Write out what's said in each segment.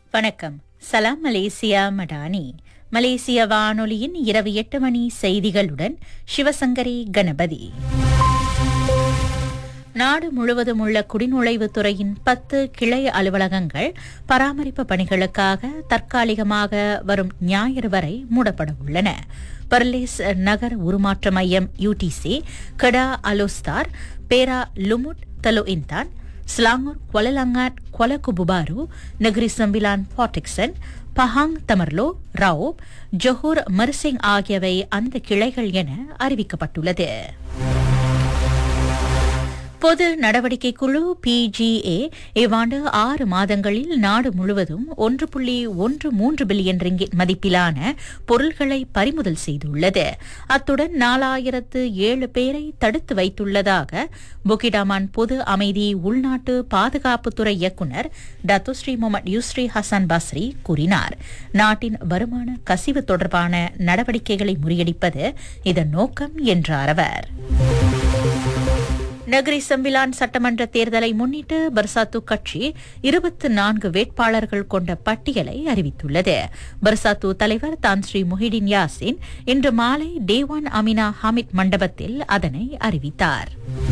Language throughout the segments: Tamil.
வணக்கம் சலாம் மலேசியா மடானி மலேசிய வானொலியின் இரவு எட்டு மணி செய்திகளுடன் சிவசங்கரி கணபதி நாடு முழுவதும் உள்ள குடிநுழைவுத் துறையின் பத்து கிளை அலுவலகங்கள் பராமரிப்பு பணிகளுக்காக தற்காலிகமாக வரும் ஞாயிறு வரை மூடப்பட உள்ளன பர்லேஸ் நகர் உருமாற்ற மையம் UTC Kedah Alor Setar Perak Lumut Teluk Intan Selangor Kuala Langat Kuala Kubu Bharu Negeri Sembilan Port Dickson Pahang Temerloh Raub Johor Mersing ஆகியவை அந்த கிளைகள் என அறிவிக்கப்பட்டுள்ளது பொது நடவடிக்கை குழு பிஜிஏ இவ்வாண்டு ஆறு மாதங்களில் நாடு முழுவதும் ஒன்று புள்ளி ஒன்று மூன்று பில்லியன் ரிங்கிட் மதிப்பிலான பொருள்களை பறிமுதல் செய்துள்ளது அத்துடன் நாலாயிரத்து ஏழு பேரை தடுத்து வைத்துள்ளதாக புகிடாமான் பொது அமைதி உள்நாட்டு பாதுகாப்புத்துறை இயக்குநர் Datuk Seri Mohamed Yusri Hassan Basri கூறினார் நாட்டின் வருமான கசிவு தொடர்பான நடவடிக்கைகளை முறியடிப்பது இதன் நோக்கம் என்றார் அவர் நகரி சம்பிலான் சட்டமன்ற தேர்தலை முன்னிட்டு பர்சாத்து கட்சி இருபத்தி நான்கு வேட்பாளர்கள் கொண்ட பட்டியலை அறிவித்துள்ளது பர்சாத்து தலைவர் தான் ஸ்ரீ முஹிடின் யாசின் இன்று மாலை டேவான் அமினா ஹமித் மண்டபத்தில் அதனை அறிவித்தார்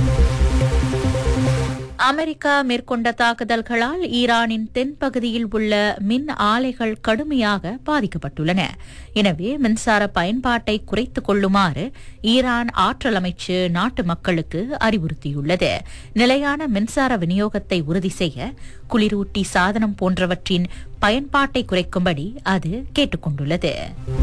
அமெரிக்கா மேற்கொண்ட தாக்குதல்களால் ஈரானின் தென்பகுதியில் உள்ள மின் ஆலைகள் கடுமையாக பாதிக்கப்பட்டுள்ளன எனவே மின்சார பயன்பாட்டை குறைத்துக் கொள்ளுமாறு ஈரான் ஆற்றல் அமைச்சு நாட்டு மக்களுக்கு அறிவுறுத்தியுள்ளது நிலையான மின்சார விநியோகத்தை உறுதி செய்ய குளிரூட்டி சாதனம் போன்றவற்றின் பயன்பாட்டை குறைக்கும்படி அது கேட்டுக் கொண்டுள்ளது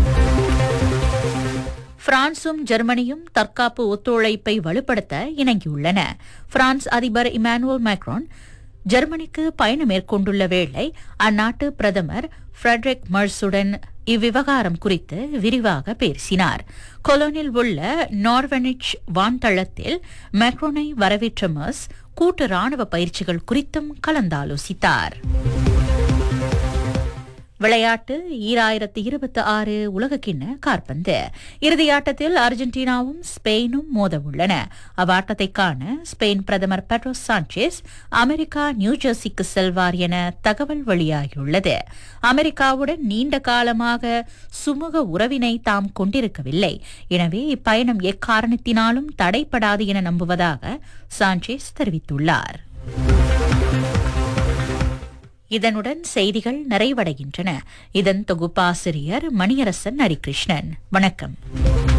பிரான்சும் ஜெர்மனியும் தற்காப்பு ஒத்துழைப்பை வலுப்படுத்த இணங்கியுள்ளன பிரான்ஸ் அதிபர் இமானுவல் மேக்ரான் ஜெர்மனிக்கு பயணம் மேற்கொண்டுள்ள வேளை அந்நாட்டு பிரதமர் ஃபிரெட்ரிக் மர்ஸுடன் இவ்விவகாரம் குறித்து விரிவாக பேசினார் கொலோனில் உள்ள நார்வெனிச் வான்தளத்தில் மேக்ரோனை வரவேற்ற மர்ஸ் கூட்டு ராணுவ பயிற்சிகள் குறித்தும் கலந்தாலோசித்தார் விளையாட்டு ஈராயிரத்து இருபத்தி ஆறு உலகக்கிண்ண காற்பந்து இறுதியாட்டத்தில் அர்ஜென்டினாவும் ஸ்பெயினும் மோத உள்ளன அவ்வாட்டத்தை காண ஸ்பெயின் பிரதமர் பெட்ரோ சாnchez அமெரிக்கா நியூஜெர்சிக்கு செல்வார் என தகவல் வெளியாகியுள்ளது அமெரிக்காவுடன் நீண்ட காலமாக சுமூக உறவினை தாம் கொண்டிருக்கவில்லை எனவே இப்பயணம் எக்காரணத்தினாலும் தடைப்படாது என நம்புவதாக சாnchez தெரிவித்துள்ளார் இதனுடன் செய்திகள் நிறைவடைகின்றன இதன் தொகுப்பாசிரியர் மணியரசன் ஹரிகிருஷ்ணன் வணக்கம்